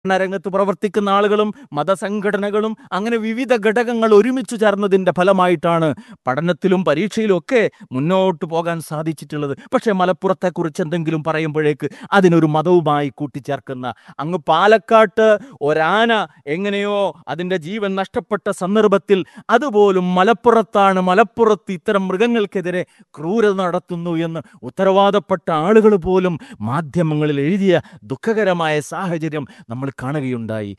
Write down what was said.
രംഗത്ത് പ്രവർത്തിക്കുന്ന ആളുകളും മതസംഘടനകളും അങ്ങനെ വിവിധ ഘടകങ്ങൾ ഒരുമിച്ച് ചേർന്നതിൻ്റെ ഫലമായിട്ടാണ് പഠനത്തിലും പരീക്ഷയിലും ഒക്കെ മുന്നോട്ട് പോകാൻ സാധിച്ചിട്ടുള്ളത് പക്ഷേ മലപ്പുറത്തെക്കുറിച്ച് എന്തെങ്കിലും പറയുമ്പോഴേക്ക് അതിനൊരു മതവുമായി കൂട്ടിച്ചേർക്കുന്ന അങ്ങ് പാലക്കാട്ട് ഒരാന എങ്ങനെയോ അതിൻ്റെ ജീവൻ നഷ്ടപ്പെട്ട സന്ദർഭത്തിൽ അതുപോലും മലപ്പുറത്താണ് മലപ്പുറത്ത് ഇത്തരം മൃഗങ്ങൾക്കെതിരെ ക്രൂരത നടത്തുന്നു എന്ന് ഉത്തരവാദപ്പെട്ട ആളുകൾ പോലും മാധ്യമങ്ങളിൽ എഴുതിയ ദുഃഖകരമായ സാഹചര്യം നമ്മൾ കാണുകയുണ്ടായി